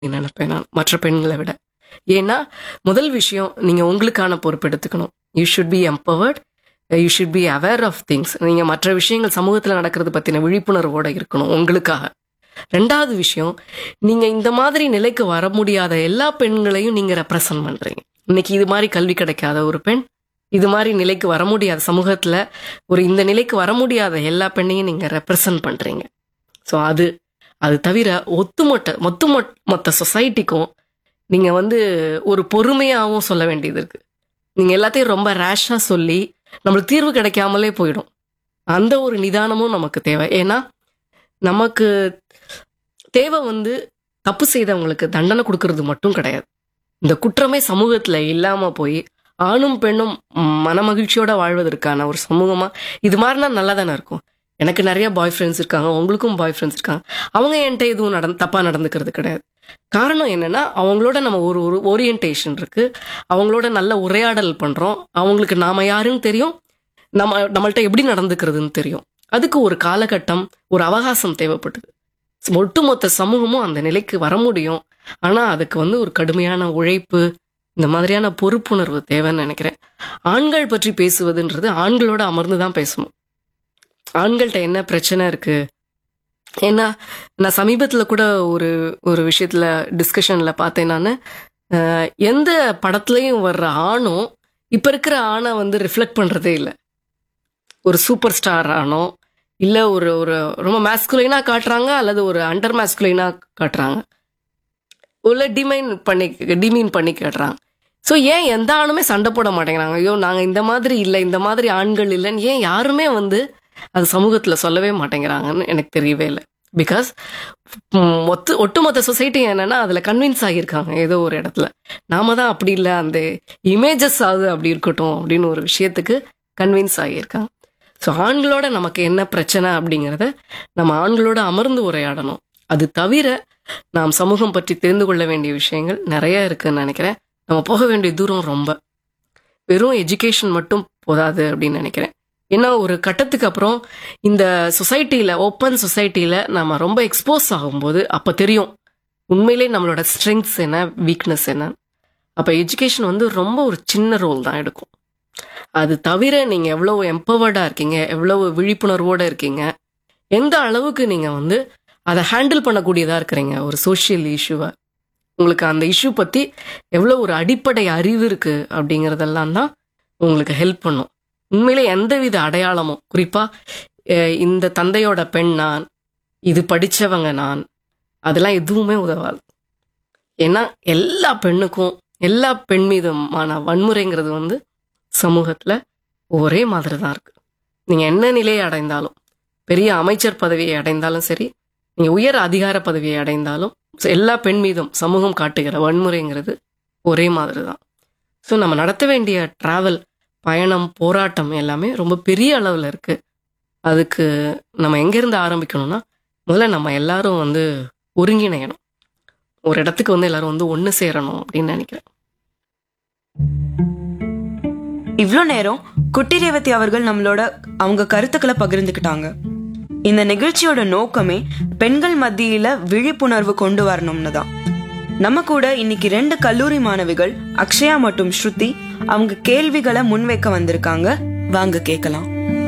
நினைப்பேன் நான் மற்ற பெண்களை விட ஏன்னா முதல் விஷயம் நீங்க உங்களுக்கான பொறுப்பு எடுத்துக்கணும் you should be empowered you should be aware of things நீங்க மற்ற விஷயங்கள் சமூகத்தில் நடக்கிறது பத்தின விழிப்புணர்வோட இருக்கணும் உங்களுக்காக ரெண்டாவது விஷயம் நீங்க இந்த மாதிரி நிலைக்கு வர முடியாத எல்லா பெண்களையும் நீங்க ரெப்ரசன்ட் பண்றீங்க இன்னைக்கு இது மாதிரி கல்வி கிடைக்காத ஒரு பெண் இது மாதிரி நிலைக்கு வர முடியாத சமூகத்துல ஒரு இந்த நிலைக்கு வர முடியாத எல்லா பெண்ணையும் நீங்க ரெப்ரசன்ட் பண்றீங்க ஸோ அது அது தவிர ஒத்துமொட்ட மொத்த மொத்த சொசைட்டிக்கும் நீங்க வந்து ஒரு பொறுமையாகவும் சொல்ல வேண்டியது இருக்கு நீங்க எல்லாத்தையும் ரொம்ப ரேஷா சொல்லி நம்மளுக்கு தீர்வு கிடைக்காமலே போயிடும் அந்த ஒரு நிதானமும் நமக்கு தேவை ஏன்னா நமக்கு தேவை வந்து தப்பு செய்தவங்களுக்கு தண்டனை கொடுக்கறது மட்டும் கிடையாது இந்த குற்றமே சமூகத்துல இல்லாம போய் ஆணும் பெண்ணும் மனமகிழ்ச்சியோட வாழ்வதற்கான ஒரு சமூகமா இது மாதிரினா நல்லா தானே இருக்கும் எனக்கு நிறைய பாய் ஃப்ரெண்ட்ஸ் இருக்காங்க உங்களுக்கும் பாய் ஃப்ரெண்ட்ஸ் இருக்காங்க அவங்க என்கிட்ட எதுவும் நடந்து தப்பா நடந்துக்கிறது கிடையாது காரணம் என்னன்னா அவங்களோட நம்ம ஒரு ஒரு ஓரியன்டேஷன் இருக்கு அவங்களோட நல்ல உரையாடல் பண்றோம் அவங்களுக்கு நாம யாருன்னு தெரியும் நம்ம நம்மள்ட்ட எப்படி நடந்துக்கிறதுன்னு தெரியும் அதுக்கு ஒரு காலகட்டம் ஒரு அவகாசம் தேவைப்படுது ஒட்டுமொத்த சமூகமும் அந்த நிலைக்கு வர முடியும் ஆனா அதுக்கு வந்து ஒரு கடுமையான உழைப்பு இந்த மாதிரியான பொறுப்புணர்வு தேவைன்னு நினைக்கிறேன் ஆண்கள் பற்றி பேசுவதுன்றது ஆண்களோட அமர்ந்து தான் பேசணும் ஆண்கள்கிட்ட என்ன பிரச்சனை இருக்கு ஏன்னா நான் சமீபத்தில் கூட ஒரு ஒரு விஷயத்துல டிஸ்கஷன்ல பார்த்தேன் நான் எந்த படத்துலையும் வர்ற ஆணும் இப்ப இருக்கிற ஆணை வந்து ரிஃப்ளெக்ட் பண்றதே இல்லை ஒரு சூப்பர் ஸ்டார் ஆனோ இல்ல ஒரு ஒரு ரொம்ப மேஸ்குலைனா காட்டுறாங்க அல்லது ஒரு அண்டர் மேஸ்குலைனா காட்டுறாங்க உள்ள டிமைன் பண்ணி டிமீன் பண்ணி காட்டுறாங்க ஸோ ஏன் எந்த ஆணுமே சண்டை போட மாட்டேங்கிறாங்க ஐயோ நாங்கள் இந்த மாதிரி இல்லை இந்த மாதிரி ஆண்கள் இல்லைன்னு ஏன் யாருமே வந்து அது சமூகத்தில் சொல்லவே மாட்டேங்கிறாங்கன்னு எனக்கு தெரியவே இல்லை பிகாஸ் ஒத்து ஒட்டுமொத்த சொசைட்டி என்னன்னா அதில் கன்வின்ஸ் ஆகியிருக்காங்க ஏதோ ஒரு இடத்துல நாம தான் அப்படி இல்லை அந்த இமேஜஸ் ஆகுது அப்படி இருக்கட்டும் அப்படின்னு ஒரு விஷயத்துக்கு கன்வின்ஸ் ஆகியிருக்காங்க ஸோ ஆண்களோட நமக்கு என்ன பிரச்சனை அப்படிங்கிறத நம்ம ஆண்களோட அமர்ந்து உரையாடணும் அது தவிர நாம் சமூகம் பற்றி தெரிந்து கொள்ள வேண்டிய விஷயங்கள் நிறைய இருக்குன்னு நினைக்கிறேன் நம்ம போக வேண்டிய தூரம் ரொம்ப வெறும் எஜுகேஷன் மட்டும் போதாது அப்படின்னு நினைக்கிறேன் ஏன்னா ஒரு கட்டத்துக்கு அப்புறம் இந்த சொசைட்டியில் ஓப்பன் சொசைட்டியில் நம்ம ரொம்ப எக்ஸ்போஸ் ஆகும்போது அப்போ தெரியும் உண்மையிலே நம்மளோட ஸ்ட்ரெங்க்ஸ் என்ன வீக்னஸ் என்ன அப்போ எஜுகேஷன் வந்து ரொம்ப ஒரு சின்ன ரோல் தான் எடுக்கும் அது தவிர நீங்கள் எவ்வளவு எம்பவர்டாக இருக்கீங்க எவ்வளவு விழிப்புணர்வோடு இருக்கீங்க எந்த அளவுக்கு நீங்கள் வந்து அதை ஹேண்டில் பண்ணக்கூடியதாக இருக்கிறீங்க ஒரு சோஷியல் இஷ்யூவை உங்களுக்கு அந்த இஷ்யூ பற்றி எவ்வளோ ஒரு அடிப்படை அறிவு இருக்குது அப்படிங்கிறதெல்லாம் தான் உங்களுக்கு ஹெல்ப் பண்ணும் உண்மையிலே எந்தவித அடையாளமும் குறிப்பாக இந்த தந்தையோட பெண் நான் இது படித்தவங்க நான் அதெல்லாம் எதுவுமே உதவாது ஏன்னா எல்லா பெண்ணுக்கும் எல்லா பெண் மீதுமான வன்முறைங்கிறது வந்து சமூகத்தில் ஒரே மாதிரி தான் இருக்கு நீங்கள் என்ன நிலையை அடைந்தாலும் பெரிய அமைச்சர் பதவியை அடைந்தாலும் சரி நீங்கள் உயர் அதிகார பதவியை அடைந்தாலும் எல்லா பெண் மீதும் சமூகம் காட்டுகிற வன்முறைங்கிறது ஒரே மாதிரி தான் ஸோ நம்ம நடத்த வேண்டிய ட்ராவல் பயணம் போராட்டம் எல்லாமே ரொம்ப பெரிய அளவில் இருக்கு அதுக்கு நம்ம எங்கேருந்து ஆரம்பிக்கணும்னா முதல்ல நம்ம எல்லாரும் வந்து ஒருங்கிணையணும் ஒரு இடத்துக்கு வந்து எல்லாரும் வந்து ஒன்று சேரணும் அப்படின்னு நினைக்கிறேன் இவ்வளோ நேரம் குட்டி ரேவதி அவர்கள் நம்மளோட அவங்க கருத்துக்களை பகிர்ந்துக்கிட்டாங்க இந்த நிகழ்ச்சியோட நோக்கமே பெண்கள் மத்தியில விழிப்புணர்வு கொண்டு வரணும்னு தான் நம்ம கூட இன்னைக்கு ரெண்டு கல்லூரி மாணவிகள் அக்ஷயா மற்றும் ஸ்ருதி அவங்க கேள்விகளை முன்வைக்க வந்திருக்காங்க வாங்க கேட்கலாம்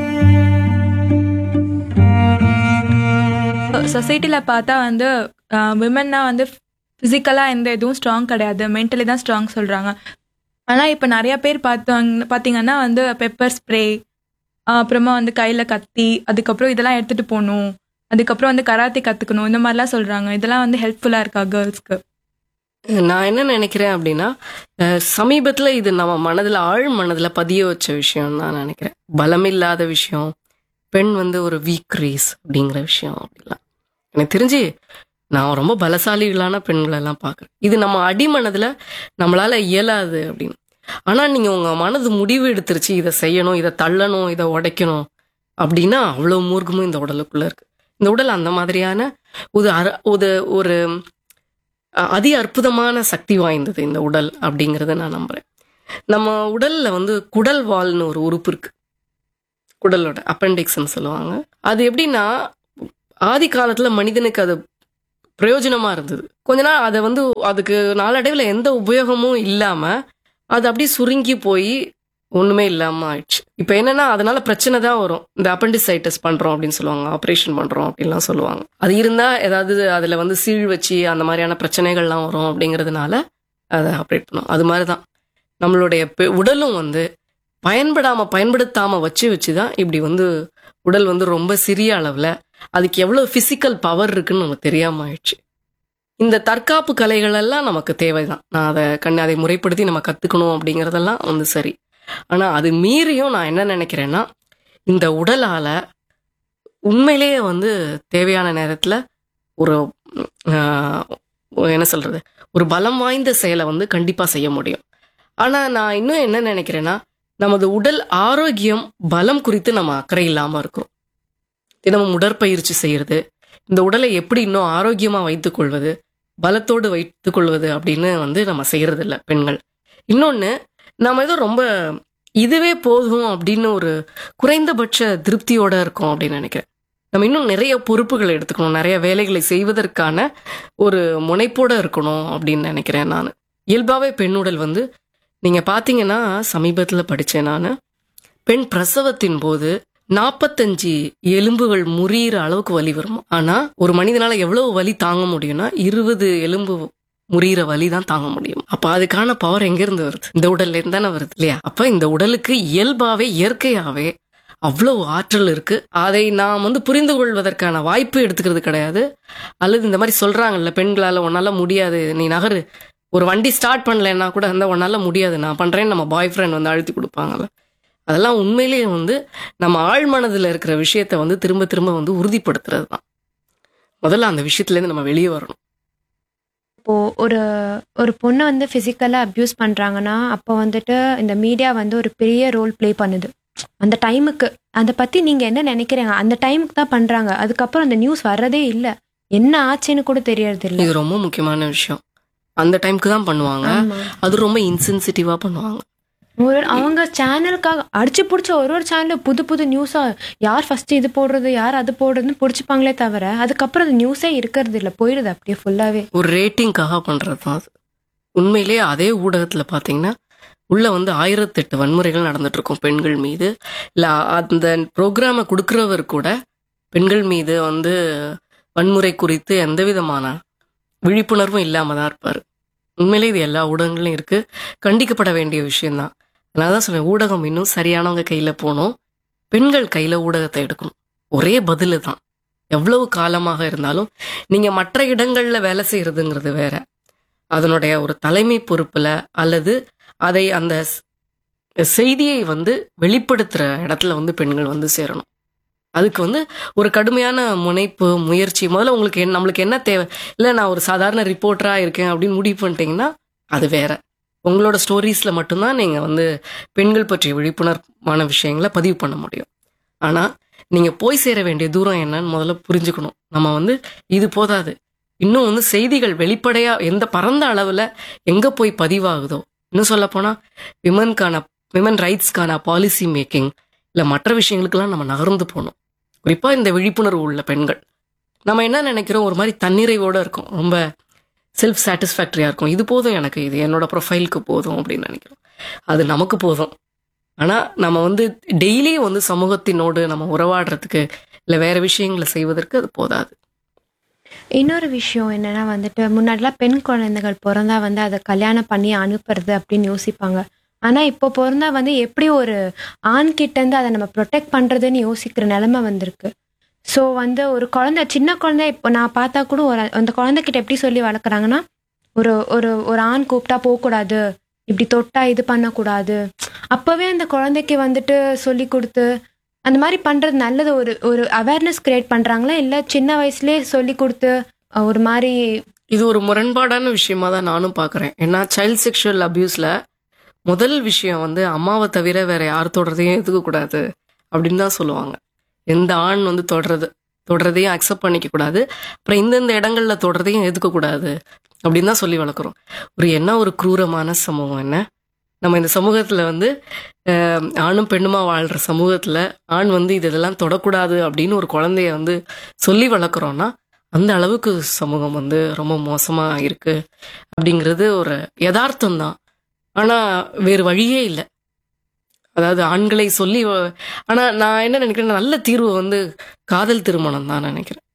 சொசைட்டியில் பார்த்தா வந்து விமன்னா வந்து ஃபிசிக்கலாக எந்த இதுவும் ஸ்ட்ராங் கிடையாது மென்டலி தான் ஸ்ட்ராங் சொல்கிறாங்க ஆனால் இப்போ நிறைய பேர் பார்த்தாங்க பார்த்தீங்கன்னா வந்து பெப்பர் ஸ்ப்ரே அப்புறமா வந்து கையில் கத்தி அதுக்கப்புறம் இதெல்லாம் எடுத்துகிட்டு போகணும் அதுக்கப்புறம் வந்து கராத்தே கற்றுக்கணும் இந்த மாதிரிலாம் சொல்கிறாங்க இதெல்லாம் வந்து ஹெல்ப்ஃபுல்லாக இருக்கா கேர்ள்ஸ்க்கு நான் என்ன நினைக்கிறேன் அப்படின்னா சமீபத்தில் இது நம்ம மனதில் ஆழ் மனதில் பதிய வச்ச விஷயம் தான் நினைக்கிறேன் பலமில்லாத விஷயம் பெண் வந்து ஒரு வீக் ரேஸ் அப்படிங்கிற விஷயம் அப்படிலாம் எனக்கு தெரிஞ்சு நான் ரொம்ப பலசாலிகளான பெண்களெல்லாம் பார்க்குறேன் இது நம்ம அடிமனதில் நம்மளால இயலாது அப்படின்னு ஆனால் நீங்கள் உங்கள் மனது முடிவு எடுத்துருச்சு இதை செய்யணும் இதை தள்ளணும் இதை உடைக்கணும் அப்படின்னா அவ்வளோ மூர்க்கமும் இந்த உடலுக்குள்ளே இருக்கு இந்த உடல் அந்த மாதிரியான ஒரு அர ஒரு ஒரு அதி அற்புதமான சக்தி வாய்ந்தது இந்த உடல் அப்படிங்கிறத நான் நம்புறேன் நம்ம உடல்ல வந்து குடல் வால்னு ஒரு உறுப்பு இருக்கு குடலோட அப்பெண்டிக்ஸ்ன்னு சொல்லுவாங்க அது எப்படின்னா ஆதி காலத்துல மனிதனுக்கு அது பிரயோஜனமா இருந்தது கொஞ்ச நாள் அதை வந்து அதுக்கு நாளடைவில் எந்த உபயோகமும் இல்லாம அது அப்படியே சுருங்கி போய் ஒண்ணுமே இல்லாம ஆயிடுச்சு இப்போ என்னன்னா அதனால பிரச்சனை தான் வரும் இந்த அப்பண்டிசைட்டிஸ் பண்றோம் அப்படின்னு சொல்லுவாங்க ஆப்ரேஷன் பண்றோம் அப்படின்லாம் சொல்லுவாங்க அது இருந்தா ஏதாவது அதுல வந்து சீழ் வச்சு அந்த மாதிரியான பிரச்சனைகள்லாம் வரும் அப்படிங்கிறதுனால அதை ஆப்ரேட் பண்ணும் அது மாதிரி தான் நம்மளுடைய பெ- உடலும் வந்து பயன்படாம பயன்படுத்தாம வச்சு வச்சு தான் இப்படி வந்து உடல் வந்து ரொம்ப சிறிய அளவுல அதுக்கு எவ்வளவு பிசிக்கல் பவர் இருக்குன்னு நமக்கு தெரியாம ஆயிடுச்சு இந்த தற்காப்பு கலைகள் எல்லாம் நமக்கு தேவைதான் நான் அதை கண்ணு அதை முறைப்படுத்தி நம்ம கத்துக்கணும் அப்படிங்கறதெல்லாம் வந்து சரி ஆனா அது மீறியும் நான் என்ன நினைக்கிறேன்னா இந்த உடலால உண்மையிலேயே வந்து தேவையான நேரத்துல ஒரு ஆஹ், என்ன சொல்றது ஒரு பலம் வாய்ந்த செயலை வந்து கண்டிப்பா செய்ய முடியும் ஆனா நான் இன்னும் என்ன நினைக்கிறேன்னா நமது உடல் ஆரோக்கியம் பலம் குறித்து நம்ம அக்கறை இல்லாம இருக்கிறோம் தினமும் உடற்பயிற்சி செய்யறது இந்த உடலை எப்படி இன்னும் ஆரோக்கியமா வைத்துக் கொள்வது பலத்தோடு வைத்துக் கொள்வது அப்படின்னு வந்து நம்ம செய்யறது இல்ல பெண்கள் இன்னொன்னு நம்ம ஏதோ ரொம்ப இதுவே போதும் அப்படின்னு ஒரு குறைந்தபட்ச திருப்தியோட இருக்கோம் அப்படின்னு நினைக்கிறேன் நம்ம இன்னும் நிறைய பொறுப்புகளை எடுத்துக்கணும் நிறைய வேலைகளை செய்வதற்கான ஒரு முனைப்போட இருக்கணும் அப்படின்னு நினைக்கிறேன் நான் இயல்பாவே பெண்ணுடல் வந்து நீங்க பாத்தீங்கன்னா சமீபத்துல படிச்சேன் நான் பெண் பிரசவத்தின் போது நாற்பத்தஞ்சு எலும்புகள் முறியிற அளவுக்கு வலி வரும் ஆனா ஒரு மனிதனால எவ்வளவு வலி தாங்க முடியும்னா இருபது எலும்பு முறியிற வலி தான் தாங்க முடியும் அப்ப அதுக்கான பவர் எங்க இருந்து வருது இந்த உடல்ல இருந்து தானே வருது இல்லையா அப்ப இந்த உடலுக்கு இயல்பாவே இயற்கையாவே அவ்வளவு ஆற்றல் இருக்கு அதை நாம் வந்து புரிந்து கொள்வதற்கான வாய்ப்பு எடுத்துக்கிறது கிடையாது அல்லது இந்த மாதிரி சொல்றாங்கல்ல பெண்களால உன்னால முடியாது நீ நகரு ஒரு வண்டி ஸ்டார்ட் பண்ணலைன்னா கூட அந்த உன்னால முடியாது நான் பண்றேன்னு நம்ம பாய் ஃப்ரெண்ட் வந்து அழுத்தி கொடுப்பாங்கல்ல அதெல்லாம் உண்மையிலேயே வந்து நம்ம ஆழ் மனதுல இருக்கிற விஷயத்த வந்து திரும்ப திரும்ப வந்து உறுதிப்படுத்துறது தான் முதல்ல அந்த விஷயத்துல இருந்து நம்ம வெளியே வரணும் இப்போ ஒரு ஒரு பொண்ணை வந்து ஃபிசிக்கலாக அப்யூஸ் பண்ணுறாங்கன்னா அப்போ வந்துட்டு இந்த மீடியா வந்து ஒரு பெரிய ரோல் ப்ளே பண்ணுது அந்த டைமுக்கு அதை பற்றி நீங்கள் என்ன நினைக்கிறீங்க அந்த டைமுக்கு தான் பண்ணுறாங்க அதுக்கப்புறம் அந்த நியூஸ் வர்றதே இல்லை என்ன ஆச்சுன்னு கூட தெரியறது இல்லை இது ரொம்ப முக்கியமான விஷயம் அந்த டைம்க்கு தான் பண்ணுவாங்க ஆமா. அது ரொம்ப இன்சென்சிட்டிவா பண்ணுவாங்க ஒரு அவங்க சேனலுக்காக அடிச்சு பிடிச்ச ஒரு ஒரு சேனல் புது புது நியூஸா யார் ஃபர்ஸ்ட் இது போடுறது யார் அது போடுறதுன்னு பிடிச்சிப்பாங்களே தவிர அதுக்கப்புறம் அந்த நியூஸே இருக்கிறது இல்லை போயிடுது அப்படியே ஃபுல்லாவே ஒரு ரேட்டிங்காக பண்றது தான் அது உண்மையிலேயே அதே ஊடகத்துல பாத்தீங்கன்னா உள்ள வந்து ஆயிரத்தெட்டு வன்முறைகள் நடந்துட்டு இருக்கும் பெண்கள் மீது இல்ல அந்த ப்ரோக்ராமை கொடுக்கிறவர் கூட பெண்கள் மீது வந்து வன்முறை குறித்து எந்த விதமான விழிப்புணர்வும் இல்லாம தான் இருப்பாரு உண்மையிலே இது எல்லா ஊடகங்களும் இருக்கு கண்டிக்கப்பட வேண்டிய விஷயம்தான் அதனால தான் சொல்றேன் ஊடகம் இன்னும் சரியானவங்க கையில போகணும் பெண்கள் கையில ஊடகத்தை எடுக்கணும் ஒரே பதிலு தான் எவ்வளவு காலமாக இருந்தாலும் நீங்க மற்ற இடங்கள்ல வேலை செய்யறதுங்கிறது வேற அதனுடைய ஒரு தலைமை பொறுப்புல அல்லது அதை அந்த ஸ்- செய்தியை வந்து வெளிப்படுத்துற இடத்துல வந்து பெண்கள் வந்து சேரணும் அதுக்கு வந்து ஒரு கடுமையான முனைப்பு முயற்சி முதல்ல உங்களுக்கு என்ன நம்மளுக்கு என்ன தேவை இல்லை நான் ஒரு சாதாரண ரிப்போர்ட்டரா இருக்கேன் அப்படின்னு முடிவு பண்ணிட்டீங்கன்னா அது வேற உங்களோட ஸ்டோரீஸ்ல மட்டும்தான் நீங்க வந்து பெண்கள் பற்றிய விழிப்புணர்வான விஷயங்களை பதிவு பண்ண முடியும் ஆனா நீங்க போய் சேர வேண்டிய தூரம் என்னன்னு முதல்ல புரிஞ்சுக்கணும் நம்ம வந்து இது போதாது இன்னும் வந்து செய்திகள் வெளிப்படையா எந்த பரந்த அளவுல எங்க போய் பதிவாகுதோ இன்னும் சொல்ல போனா விமன்கான விமன் ரைட்ஸ்க்கான பாலிசி மேக்கிங் இல்ல மற்ற விஷயங்களுக்கெல்லாம் நம்ம நகர்ந்து போகணும் குறிப்பா இந்த விழிப்புணர்வு உள்ள பெண்கள் நம்ம என்ன நினைக்கிறோம் ஒரு மாதிரி தன்னிறைவோட இருக்கும் ரொம்ப செல்ஃப் சாட்டிஸ்ஃபேக்டரியா இருக்கும் இது போதும் எனக்கு இது என்னோட ப்ரொஃபைலுக்கு போதும் அப்படின்னு நினைக்கிறோம் அது நமக்கு போதும் ஆனா நம்ம வந்து டெய்லியும் வந்து சமூகத்தினோடு நம்ம உறவாடுறதுக்கு இல்ல வேற விஷயங்களை செய்வதற்கு அது போதாது இன்னொரு விஷயம் என்னன்னா வந்துட்டு முன்னாடிலாம் பெண் குழந்தைகள் பிறந்தா வந்து அதை கல்யாணம் பண்ணி அனுப்புறது அப்படின்னு யோசிப்பாங்க ஆனா இப்போ பிறந்தா வந்து எப்படி ஒரு ஆண் கிட்ட இருந்து அதை நம்ம ப்ரொடெக்ட் பண்றதுன்னு யோசிக்கிற நிலைமை வந்திருக்கு ஸோ வந்து ஒரு குழந்தை சின்ன குழந்தை இப்போ நான் பார்த்தா கூட ஒரு அந்த குழந்தைகிட்ட எப்படி சொல்லி வளர்க்குறாங்கன்னா ஒரு ஒரு ஒரு ஆண் கூப்பிட்டா போகக்கூடாது இப்படி தொட்டா இது பண்ணக்கூடாது அப்பவே அந்த குழந்தைக்கு வந்துட்டு சொல்லி கொடுத்து அந்த மாதிரி பண்றது நல்லது ஒரு ஒரு அவேர்னஸ் கிரியேட் பண்றாங்களா இல்ல சின்ன வயசுலயே சொல்லி கொடுத்து அஹ், ஒரு மாதிரி இது ஒரு முரண்பாடான விஷயமா தான் நானும் பார்க்குறேன் ஏன்னா சைல்ட் செக்ஷுவல் அபியூஸ்ல முதல் விஷயம் வந்து அம்மாவை தவிர வேற யார் தொடர்றதையும் எதுக்கக்கூடாது அப்படின்னு தான் சொல்லுவாங்க எந்த ஆண் வந்து தொடறது தொடறதையும் அக்செப்ட் பண்ணிக்க கூடாது அப்புறம் இந்தந்த இடங்கள்ல தொடறதையும் எதுக்கக்கூடாது அப்படின்னு தான் சொல்லி வளர்க்குறோம் ஒரு என்ன ஒரு குரூரமான சமூகம் என்ன நம்ம இந்த சமூகத்துல வந்து அஹ், ஆணும் பெண்ணுமா வாழ்ற சமூகத்துல ஆண் வந்து இது இதெல்லாம் தொடக்கூடாது அப்படின்னு ஒரு குழந்தைய வந்து சொல்லி வளர்க்குறோம்னா அந்த அளவுக்கு சமூகம் வந்து ரொம்ப மோசமா இருக்கு அப்படிங்கிறது ஒரு யதார்த்தம் தான் ஆனா வேறு வழியே இல்லை அதாவது ஆண்களை சொல்லி வ- ஆனா நான் என்ன நினைக்கிறேன் நல்ல தீர்வு வந்து காதல் திருமணம் தான் நினைக்கிறேன்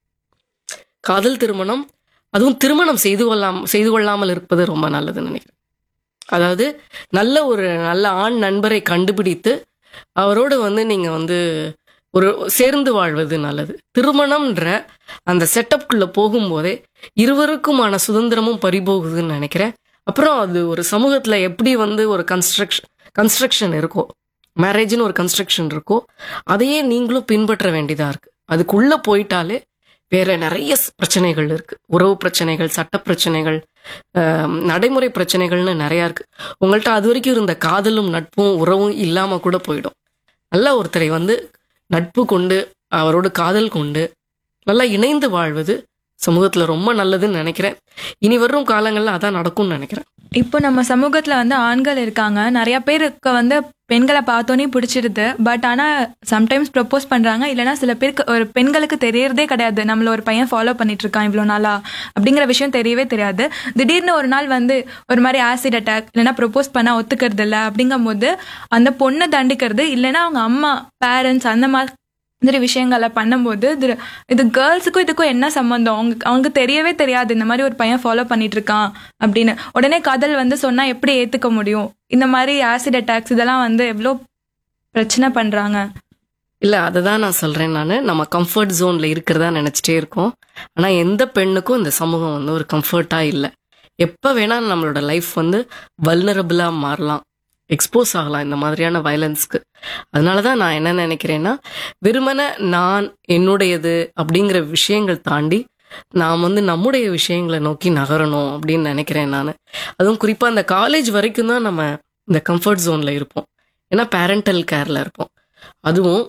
காதல் திருமணம் அதுவும் திருமணம் செய்து கொள்ளாம செய்து கொள்ளாமல் இருப்பது ரொம்ப நல்லதுன்னு நினைக்கிறேன் அதாவது நல்ல ஒரு நல்ல ஆண் நண்பரை கண்டுபிடித்து அவரோடு வந்து நீங்க வந்து ஒரு சேர்ந்து வாழ்வது நல்லது திருமணம்ன்ற அந்த செட்டப்குள்ள போகும்போதே இருவருக்குமான சுதந்திரமும் பறிபோகுதுன்னு நினைக்கிறேன் அப்புறம் அது ஒரு சமூகத்துல எப்படி வந்து ஒரு கன்ஸ்ட்ரக்ஷன் கன்ஸ்ட்ரக்ஷன் இருக்கோ மேரேஜ்னு ஒரு கன்ஸ்ட்ரக்ஷன் இருக்கோ அதையே நீங்களும் பின்பற்ற வேண்டியதா இருக்கு அதுக்குள்ள போயிட்டாலே வேற நிறைய ஸ்- பிரச்சனைகள் இருக்கு உறவு பிரச்சனைகள் சட்ட பிரச்சனைகள் ஆம், நடைமுறை பிரச்சனைகள்னு நிறைய இருக்கு உங்கள்கிட்ட அது வரைக்கும் இருந்த காதலும் நட்பும் உறவும் இல்லாம கூட போயிடும் நல்ல ஒருத்தரை வந்து நட்பு கொண்டு அவரோடு காதல் கொண்டு நல்லா இணைந்து வாழ்வது சமூகத்துல ரொம்ப நல்லதுன்னு நினைக்கிறேன் இனி வரும் காலங்கள்ல அதான் நடக்கும்னு நினைக்கிறேன் இப்போ நம்ம சமூகத்துல வந்து ஆண்கள் இருக்காங்க நிறைய பேருக்கு வந்து பெண்களை பார்த்தோன்னே பிடிச்சிருது பட் ஆனா சம்டைம்ஸ் ப்ரப்போஸ் பண்றாங்க இல்லைன்னா சில பேருக்கு ஒரு பெண்களுக்கு தெரியறதே கிடையாது நம்மள ஒரு பையன் ஃபாலோ பண்ணிட்டு இருக்கான் இவ்வளோ நாளா அப்படிங்கிற விஷயம் தெரியவே தெரியாது திடீர்னு ஒரு நாள் வந்து ஒரு மாதிரி ஆசிட் அட்டாக் இல்லைன்னா ப்ரப்போஸ் பண்ணா ஒத்துக்கிறது இல்லை அப்படிங்கும் போது அந்த பொண்ணை தண்டிக்கிறது இல்லைன்னா அவங்க அம்மா பேரண்ட்ஸ் அந்த மாதிரி மாதிரி விஷயங்களை பண்ணும்போது இது இது கேர்ள்ஸுக்கும் இதுக்கும் என்ன சம்மந்தம் அவங்க அவங்க தெரியவே தெரியாது இந்த மாதிரி ஒரு பையன் ஃபாலோ பண்ணிட்டு இருக்கான் அப்படின்னு உடனே காதல் வந்து சொன்னா எப்படி ஏத்துக்க முடியும் இந்த மாதிரி ஆசிட் அட்டாக்ஸ் இதெல்லாம் வந்து எவ்வளோ பிரச்சனை பண்றாங்க இல்ல அதை தான் நான் சொல்றேன் நான் நம்ம கம்ஃபர்ட் ஜோன்ல இருக்கிறதா நினைச்சிட்டே இருக்கோம் ஆனா எந்த பெண்ணுக்கும் இந்த சமூகம் வந்து ஒரு கம்ஃபர்ட்டா இல்லை எப்ப வேணா நம்மளோட லைஃப் வந்து வல்னரபிளா மாறலாம் எக்ஸ்போஸ் ஆகலாம் இந்த மாதிரியான வயலன்ஸ்க்கு அதனால தான் நான் என்ன நினைக்கிறேன்னா வெறுமனே நான் என்னுடையது அப்படிங்கிற விஷயங்கள் தாண்டி நாம் வந்து நம்முடைய விஷயங்களை நோக்கி நகரணும் அப்படின்னு நினைக்கிறேன் நான் அதுவும் குறிப்பாக அந்த காலேஜ் வரைக்கும் தான் நம்ம இந்த கம்ஃபர்ட் ஜோனில் இருப்போம் ஏன்னா பேரண்டல் கேரில் இருப்போம் அதுவும்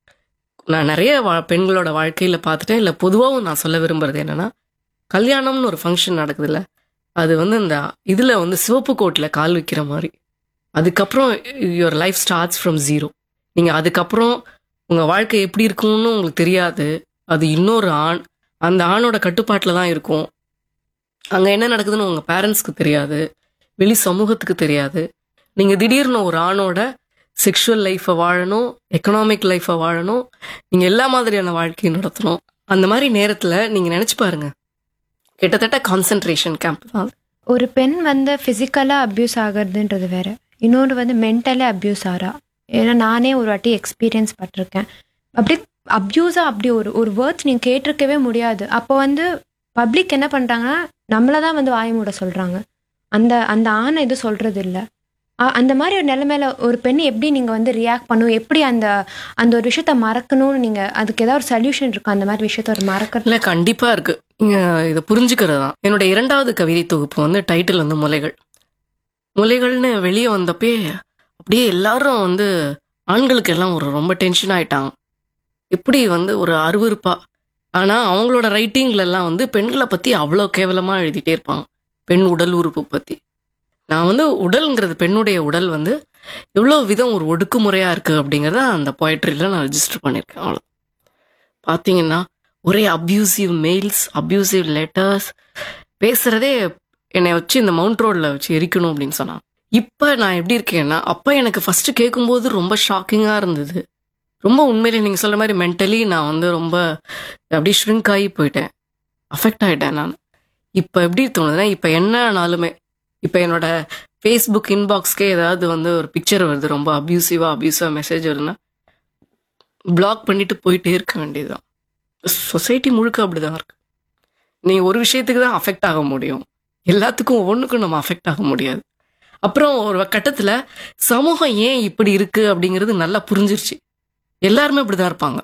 நான் நிறைய வா- பெண்களோட வாழ்க்கையில் பார்த்துட்டேன் இல்லை பொதுவாகவும் நான் சொல்ல விரும்புறது என்னன்னா கல்யாணம்னு ஒரு ஃபங்க்ஷன் நடக்குதுல்ல அது வந்து இந்த இதில் வந்து சிவப்பு கோட்டில் கால் வைக்கிற மாதிரி அதுக்கப்புறம் your life starts from zero நீங்கள் அதுக்கப்புறம் உங்கள் வாழ்க்கை எப்படி இருக்கும்னு உங்களுக்கு தெரியாது அது இன்னொரு ஆண் அந்த ஆணோட கட்டுப்பாட்டில் தான் இருக்கும் அங்கே என்ன நடக்குதுன்னு உங்கள் பேரண்ட்ஸ்க்கு தெரியாது வெளி சமூகத்துக்கு தெரியாது நீங்கள் திடீர்னு ஒரு ஆணோட செக்ஷுவல் லைஃப்பை வாழணும் எக்கனாமிக் லைஃப்பை வாழணும் நீங்கள் எல்லா மாதிரியான வாழ்க்கையை நடத்தணும் அந்த மாதிரி நேரத்தில் நீங்கள் நினச்சி பாருங்க கிட்டத்தட்ட கான்சென்ட்ரேஷன் கேம்ப் தான் அது. ஒரு பெண் வந்து ஃபிசிக்கலாக அப்யூஸ் ஆகுறதுன்றது வேற இன்னொன்று வந்து மென்டலி அப்யூஸ் ஆகிறா ஏன்னா நானே ஒரு வாட்டி எக்ஸ்பீரியன்ஸ் பட்டிருக்கேன் அப்படி அப்யூஸாக அப்படி ஒரு ஒரு வேர்ட்ஸ் நீங்கள் கேட்டிருக்கவே முடியாது அப்போ வந்து பப்ளிக் என்ன பண்ணுறாங்கன்னா நம்மளை தான் வந்து வாய மூட சொல்கிறாங்க அந்த அந்த ஆணை எதுவும் சொல்கிறது இல்லை அந்த மாதிரி ஒரு நிலைமையில ஒரு பெண் எப்படி நீங்கள் வந்து ரியாக்ட் பண்ணும் எப்படி அந்த அந்த ஒரு விஷயத்த மறக்கணும்னு நீங்கள் அதுக்கு ஏதாவது ஒரு சொல்யூஷன் இருக்கும் அந்த மாதிரி விஷயத்த ஒரு மறக்கிறது இல்லை கண்டிப்பாக இருக்கு நீங்கள் இதை புரிஞ்சுக்கிறது தான் என்னோட இரண்டாவது கவிதை தொகுப்பு வந்து டைட்டில் வந்து முலைகள் முலைகள்னு வெளியே வந்தப்பே அப்படியே எல்லாரும் வந்து ஆண்களுக்கு எல்லாம் ஒரு ரொம்ப டென்ஷன் ஆயிட்டாங்க எப்படி வந்து ஒரு அருவருப்பா ஆனால் அவங்களோட ரைட்டிங்ல எல்லாம் வந்து பெண்களை பற்றி அவ்வளோ கேவலமாக எழுதிட்டே இருப்பாங்க பெண் உடல் உறுப்பு பற்றி நான் வந்து உடல்ங்கிறது பெண்ணுடைய உடல் வந்து எவ்வளோ விதம் ஒரு ஒடுக்குமுறையாக இருக்குது அப்படிங்கிறத அந்த போய்ட்ரியில் நான் ரெஜிஸ்டர் பண்ணியிருக்கேன் அவ்வளோ பார்த்தீங்கன்னா ஒரே அப்யூசிவ் மெயில்ஸ் அப்யூசிவ் லெட்டர்ஸ் பேசுறதே என்னை வச்சு இந்த மவுண்ட் ரோட்ல வச்சு எரிக்கணும் அப்படின்னு சொன்னான் இப்போ நான் எப்படி இருக்கேன்னா அப்போ எனக்கு ஃபர்ஸ்ட் கேட்கும்போது ரொம்ப ஷாக்கிங்காக இருந்தது ரொம்ப உண்மையிலே நீங்கள் சொல்ற மாதிரி மென்டலி நான் வந்து ரொம்ப அப்படியே ஷ்ரிங்க் ஆகி போயிட்டேன் அஃபெக்ட் ஆகிட்டேன் நான் இப்போ எப்படி தோணுதுன்னா இப்போ என்ன ஆனாலுமே இப்போ என்னோட ஃபேஸ்புக் இன்பாக்ஸ்க்கே ஏதாவது வந்து ஒரு பிக்சர் வருது ரொம்ப அப்யூசிவாக அப்யூசிவாக மெசேஜ் வருதுன்னா பிளாக் பண்ணிட்டு போயிட்டே இருக்க வேண்டியதுதான் சொசைட்டி முழுக்க அப்படிதான் இருக்கு நீ ஒரு விஷயத்துக்கு தான் அஃபெக்ட் ஆக முடியும் எல்லாத்துக்கும் ஒவ்வொன்றுக்கும் நம்ம அஃபெக்ட் ஆக முடியாது அப்புறம் ஒரு கட்டத்துல சமூகம் ஏன் இப்படி இருக்கு அப்படிங்கிறது நல்லா புரிஞ்சிருச்சு எல்லாருமே இப்படிதான் இருப்பாங்க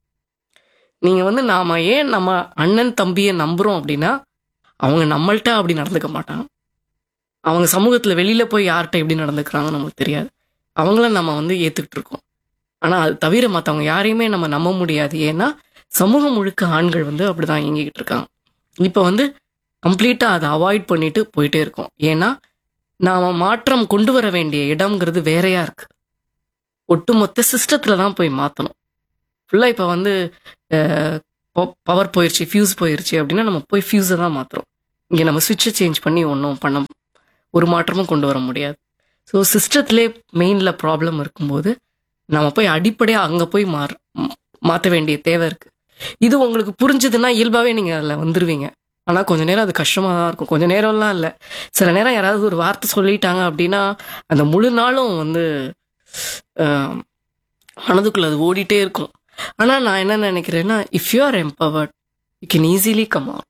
நீங்க வந்து நாம ஏன் நம்ம அண்ணன் தம்பியை நம்புறோம் அப்படின்னா அவங்க நம்மள்ட்ட அப்படி நடந்துக்க மாட்டாங்க அவங்க சமூகத்துல வெளியில போய் யார்கிட்ட எப்படி நடந்துக்கிறாங்கன்னு நமக்கு தெரியாது அவங்கள நம்ம வந்து ஏத்துக்கிட்டு இருக்கோம் ஆனா அது தவிர மத்தவங்க யாரையுமே நம்ம நம்ப முடியாது ஏன்னா சமூகம் முழுக்க ஆண்கள் வந்து அப்படிதான் இயங்கிக்கிட்டு இருக்காங்க இப்போ வந்து கம்ப்ளீட்டா அதை அவாய்ட் பண்ணிட்டு போயிட்டே இருக்கோம் ஏன்னா நாம மாற்றம் கொண்டு வர வேண்டிய இடம்ங்கிறது வேறையா இருக்கு ஒட்டுமொத்த சிஸ்டத்துல தான் போய் மாத்தணும் ஃபுல்லா இப்ப வந்து பவர் போயிருச்சு ஃபியூஸ் போயிருச்சு அப்படின்னா நம்ம போய் ஃபியூஸை தான் மாத்துறோம் இங்கே நம்ம சுவிட்சை சேஞ்ச் பண்ணி ஒன்றும் பண்ண ஒரு மாற்றமும் கொண்டு வர முடியாது ஸோ சிஸ்டத்திலே மெயினில் ப்ராப்ளம் இருக்கும்போது நம்ம போய் அடிப்படையாக அங்கே போய் மாற மாற்ற வேண்டிய தேவை இருக்கு இது உங்களுக்கு புரிஞ்சுதுன்னா இயல்பாகவே நீங்கள் அதில் வந்துடுவீங்க ஆனால் கொஞ்ச நேரம் அது கஷ்டமாக தான் இருக்கும் கொஞ்ச நேரம்லாம் இல்லை சில நேரம் யாராவது ஒரு வார்த்தை சொல்லிட்டாங்க அப்படின்னா அந்த முழு நாளும் வந்து ஆஹ், மனதுக்குள்ள அது ஓடிட்டே இருக்கும் ஆனால் நான் என்ன நினைக்கிறேன்னா if you are empowered you can easily come out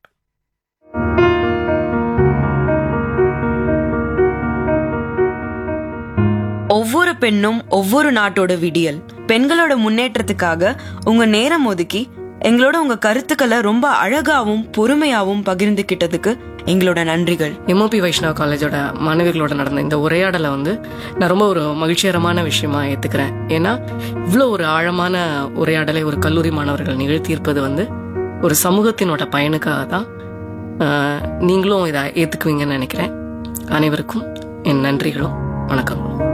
ஒவ்வொரு பெண்ணும் ஒவ்வொரு நாட்டோட விடியல் பெண்களோட முன்னேற்றத்துக்காக உங்க நேரம் ஒதுக்கி எங்களோட உங்க கருத்துக்களை ரொம்ப அழகாவும் பொறுமையாவும் பகிர்ந்துகிட்டதுக்கு எங்களோட நன்றிகள் எம்ஓபி வைஷ்ணவ காலேஜோட மாணவிகளோட நடந்த இந்த உரையாடலை வந்து நான் ரொம்ப ஒரு மகிழ்ச்சிகரமான விஷயமா ஏத்துக்கிறேன் ஏன்னா இவ்வளோ ஒரு ஆழமான உரையாடலை ஒரு கல்லூரி மாணவர்கள் நிகழ்த்தியிருப்பது வந்து ஒரு சமூகத்தினோட பயனுக்காக தான் ஆஹ், நீங்களும் இதை ஏத்துக்குவீங்கன்னு நினைக்கிறேன் அனைவருக்கும் என் நன்றிகளும் வணக்கங்களும்